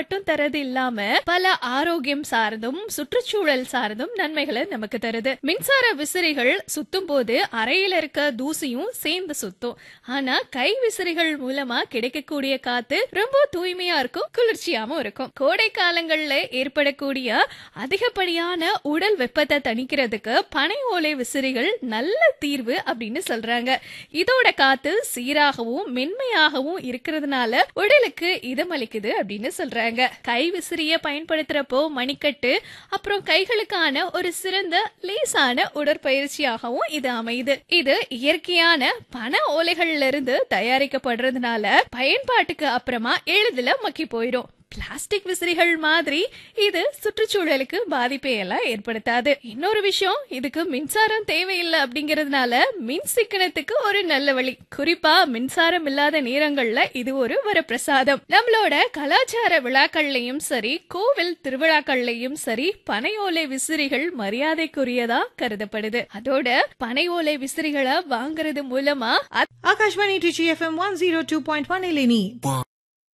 மட்டும் தரது இல்லாம பல ஆரோக்கியம் சார்ந்தும் சுற்றுச்சூழல் சார்ந்தும் நன்மைகளை நமக்கு தருது மின்சார விசிறிகள் சுத்தும் போது அறையில இருக்க தூசியும் சேர்ந்து சுத்தும் ஆனா கை விசிறிகள் மூலமா கிடைக்கக்கூடிய காத்து ரொம்ப தூய்மையா இருக்கும் குளிர்ச்சியாவும் இருக்கும் கோடை காலங்கள்ல ஏற்படக்கூடிய அதிகப்படியான உடல் வெப்பத்தை தணிக்கிறதுக்கு பனை ஓலை விசிறிகள் நல்ல தீர்வு அப்படின்னு சொல்றாங்க இதோட காத்து சீராகவும் மென்மையாகவும் இருக்கிறதுனால உடலுக்கு இதமளிக்குது அப்படின்னு சொல்றாங்க கை விசிறிய பயன்படுத்துறப்போ மணிக்கட்டு அப்புறம் கைகளுக்கான ஒரு சிறந்த லேசான உடற்பயிற்சியாகவும் இது அமையுது இது இயற்கையான பண ஓலைகள்ல இருந்து தயாரிக்கப்படுறதுனால பயன்பாட்டுக்கு அப்புறமா எளிதில் மக்கி போயிடும் பிளாஸ்டிக் விசிறிகள் மாதிரி இது சுற்றுச்சூழலுக்கு பாதிப்பை எல்லாம் ஏற்படுத்தாது இன்னொரு விஷயம் இதுக்கு மின்சாரம் தேவையில்லை அப்படிங்கறதுனால மின் சிக்கனத்துக்கு ஒரு நல்ல வழி குறிப்பா மின்சாரம் இல்லாத நேரங்கள்ல இது ஒரு வரப்பிரசாதம் நம்மளோட கலாச்சார விழாக்கள்லயும் சரி கோவில் திருவிழாக்கள்லயும் சரி பனை ஓலை விசிறிகள் மரியாதைக்குரியதா கருதப்படுது அதோட பனை ஓலை விசிறிகளை வாங்குறது மூலமா Akashvani Trichy FM 102.1 Eleni.